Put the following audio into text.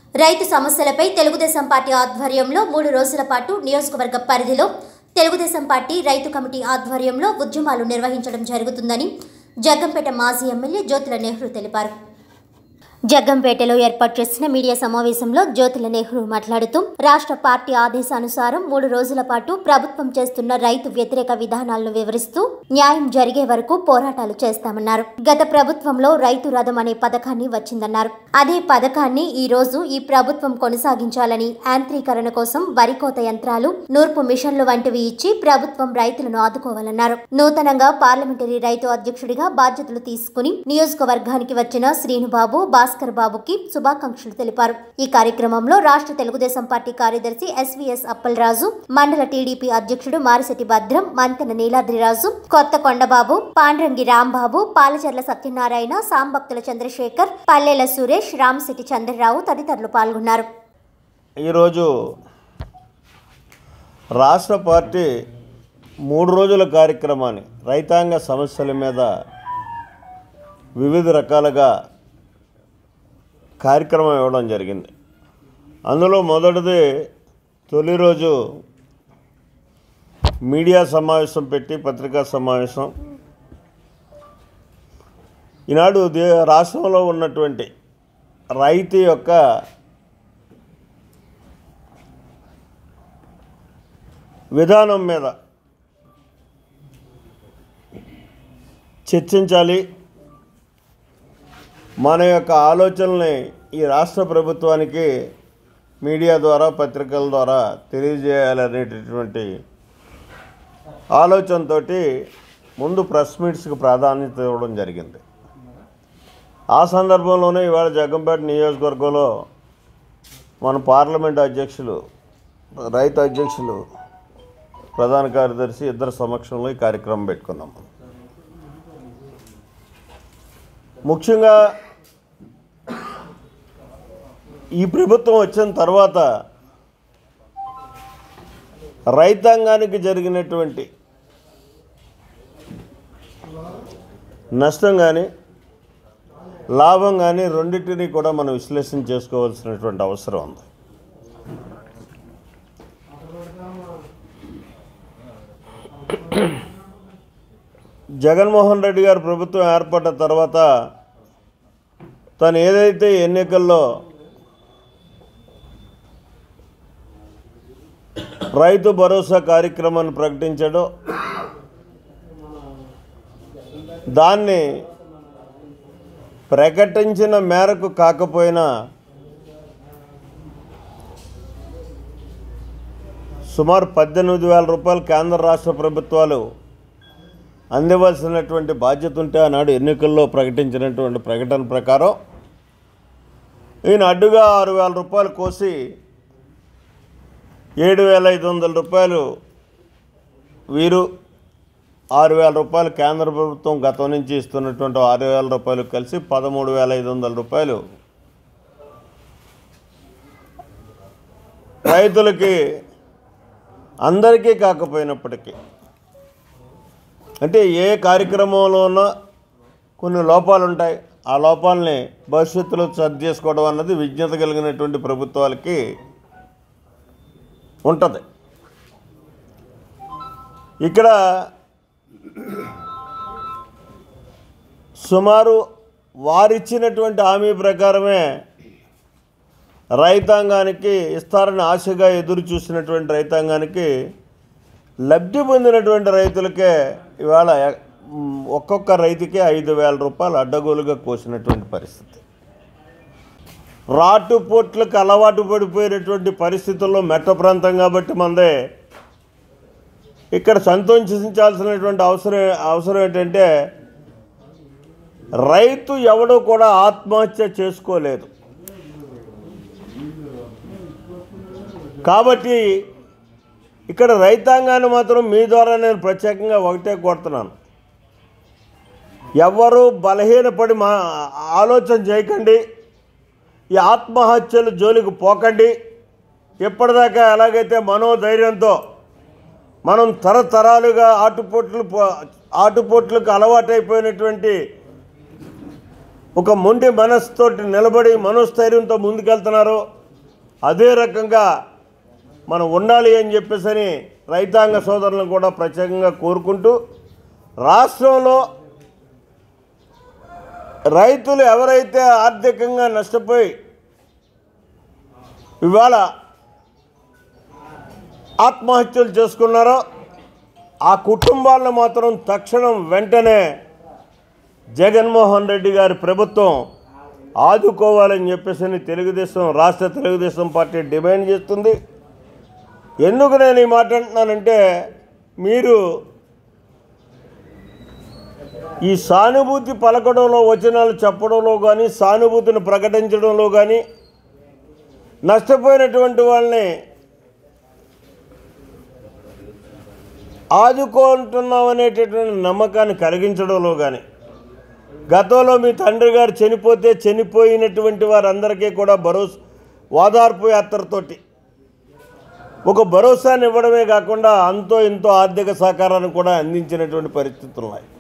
రైతు సమస్యలపై తెలుగుదేశం పార్టీ ఆధ్వర్యంలో మూడు రోజుల పాటు నియోజకవర్గ పరిధిలో తెలుగుదేశం పార్టీ రైతు కమిటీ ఆధ్వర్యంలో ఉద్యమాలు నిర్వహించడం జరుగుతుందని జగ్గంపేట మాజీ ఎమ్మెల్యే జ్యోతుల నెహ్రూ తెలిపారు జగ్గంపేటలో ఏర్పాటు చేసిన మీడియా సమావేశంలో జ్యోతుల నెహ్రూ మాట్లాడుతూ రాష్ట్ర పార్టీ ఆదేశానుసారం మూడు రోజుల పాటు ప్రభుత్వం చేస్తున్న రైతు వ్యతిరేక విధానాలను వివరిస్తూ న్యాయం జరిగే వరకు పోరాటాలు చేస్తామన్నారు గత ప్రభుత్వంలో రైతు రథం అనే పథకాన్ని వచ్చిందన్నారు అదే పథకాన్ని ఈ రోజు ఈ ప్రభుత్వం కొనసాగించాలని యాంత్రీకరణ కోసం వరి కోత యంత్రాలు నూర్పు మిషన్లు వంటివి ఇచ్చి ప్రభుత్వం రైతులను ఆదుకోవాలన్నారు నూతనంగా పార్లమెంటరీ రైతు అధ్యక్షుడిగా బాధ్యతలు తీసుకుని నియోజకవర్గానికి వచ్చిన శ్రీనుబాబు భాస్కర్ బాబుకి శుభాకాంక్షలు తెలిపారు ఈ కార్యక్రమంలో రాష్ట్ర తెలుగుదేశం పార్టీ కార్యదర్శి ఎస్వీఎస్ అప్పలరాజు మండల టీడీపీ అధ్యక్షుడు మారిశెట్టి భద్రం మంతెన నీలాద్రిరాజు కొత్త కొండబాబు పాండ్రంగి రాంబాబు పాలచర్ల సత్యనారాయణ సాంభక్తుల చంద్రశేఖర్ పల్లెల సురేష్ రామశెట్టి చంద్రరావు తదితరులు పాల్గొన్నారు ఈరోజు రాష్ట్ర పార్టీ మూడు రోజుల కార్యక్రమాన్ని రైతాంగ సమస్యల మీద వివిధ రకాలుగా కార్యక్రమం ఇవ్వడం జరిగింది అందులో మొదటిది తొలి రోజు మీడియా సమావేశం పెట్టి పత్రికా సమావేశం ఈనాడు దే రాష్ట్రంలో ఉన్నటువంటి రైతు యొక్క విధానం మీద చర్చించాలి మన యొక్క ఆలోచనల్ని ఈ రాష్ట్ర ప్రభుత్వానికి మీడియా ద్వారా పత్రికల ద్వారా తెలియజేయాలనేటటువంటి ఆలోచనతో ముందు ప్రెస్ మీట్స్కి ప్రాధాన్యత ఇవ్వడం జరిగింది ఆ సందర్భంలోనే ఇవాళ జగ్గంపేట నియోజకవర్గంలో మన పార్లమెంట్ అధ్యక్షులు రైతు అధ్యక్షులు ప్రధాన కార్యదర్శి ఇద్దరు సమక్షంలో ఈ కార్యక్రమం పెట్టుకున్నాం ముఖ్యంగా ఈ ప్రభుత్వం వచ్చిన తర్వాత రైతాంగానికి జరిగినటువంటి నష్టం కానీ లాభం కానీ రెండింటినీ కూడా మనం విశ్లేషణ చేసుకోవాల్సినటువంటి అవసరం ఉంది జగన్మోహన్ రెడ్డి గారు ప్రభుత్వం ఏర్పడ్డ తర్వాత తను ఏదైతే ఎన్నికల్లో రైతు భరోసా కార్యక్రమాన్ని ప్రకటించాడో దాన్ని ప్రకటించిన మేరకు కాకపోయినా సుమారు పద్దెనిమిది వేల రూపాయలు కేంద్ర రాష్ట్ర ప్రభుత్వాలు అందివలసినటువంటి బాధ్యత ఉంటే ఆనాడు ఎన్నికల్లో ప్రకటించినటువంటి ప్రకటన ప్రకారం ఈయన అడ్డుగా ఆరు వేల రూపాయలు కోసి ఏడు వేల ఐదు వందల రూపాయలు వీరు ఆరు వేల రూపాయలు కేంద్ర ప్రభుత్వం గతం నుంచి ఇస్తున్నటువంటి ఆరు వేల రూపాయలు కలిసి పదమూడు వేల ఐదు వందల రూపాయలు రైతులకి అందరికీ కాకపోయినప్పటికీ అంటే ఏ కార్యక్రమంలో ఉన్నా కొన్ని లోపాలు ఉంటాయి ఆ లోపాలని భవిష్యత్తులో సర్ది చేసుకోవడం అన్నది విజ్ఞత కలిగినటువంటి ప్రభుత్వాలకి ఉంటుంది ఇక్కడ సుమారు వారిచ్చినటువంటి హామీ ప్రకారమే రైతాంగానికి ఇస్తారని ఆశగా ఎదురు చూసినటువంటి రైతాంగానికి లబ్ధి పొందినటువంటి రైతులకే ఇవాళ మ్, ఒక్కొక్క రైతుకే ఐదు వేల రూపాయలు అడ్డగోలుగా కోసినటువంటి పరిస్థితి రాటుపోట్లకు అలవాటు పడిపోయినటువంటి పరిస్థితుల్లో మెట్ట ప్రాంతం కాబట్టి మందే ఇక్కడ సంతోషించాల్సినటువంటి అవసరం అవసరం ఏంటంటే రైతు ఎవడో కూడా ఆత్మహత్య చేసుకోలేదు కాబట్టి ఇక్కడ రైతాంగాన్ని మాత్రం మీ ద్వారా నేను ప్రత్యేకంగా ఒకటే కోరుతున్నాను ఎవరు బలహీనపడి మా ఆలోచన చేయకండి ఈ ఆత్మహత్యలు జోలికి పోకండి ఎప్పటిదాకా ఎలాగైతే మనోధైర్యంతో మనం తరతరాలుగా ఆటుపోట్లు పో- ఆటుపోట్లకు అలవాటైపోయినటువంటి ఒక మొండి మనసుతోటి నిలబడి మనోస్థైర్యంతో ముందుకెళ్తున్నారు అదే రకంగా మనం ఉండాలి అని చెప్పేసని రైతాంగ సోదరులను కూడా ప్రత్యేకంగా కోరుకుంటూ రాష్ట్రంలో రైతులు ఎవరైతే ఆర్థికంగా నష్టపోయి ఇవాళ ఆత్మహత్యలు చేసుకున్నారో ఆ కుటుంబాలను మాత్రం తక్షణం వెంటనే జగన్మోహన్ రెడ్డి గారి ప్రభుత్వం ఆదుకోవాలని చెప్పేసి తెలుగుదేశం రాష్ట్ర తెలుగుదేశం పార్టీ డిమాండ్ చేస్తుంది ఎందుకు నేను ఈ మాట అంటున్నానంటే మీరు ఈ సానుభూతి పలకడంలో వచనాలు చెప్పడంలో కానీ సానుభూతిని ప్రకటించడంలో కానీ నష్టపోయినటువంటి వాళ్ళని ఆదుకుంటున్నాం అనేటటువంటి నమ్మకాన్ని కలిగించడంలో కానీ గతంలో మీ తండ్రి గారు చనిపోతే చనిపోయినటువంటి వారందరికీ కూడా భరోసా ఓదార్పు యాత్రతోటి ఒక భరోసాని ఇవ్వడమే కాకుండా అంతో ఇంతో ఆర్థిక సహకారాన్ని కూడా అందించినటువంటి పరిస్థితులు ఉన్నాయి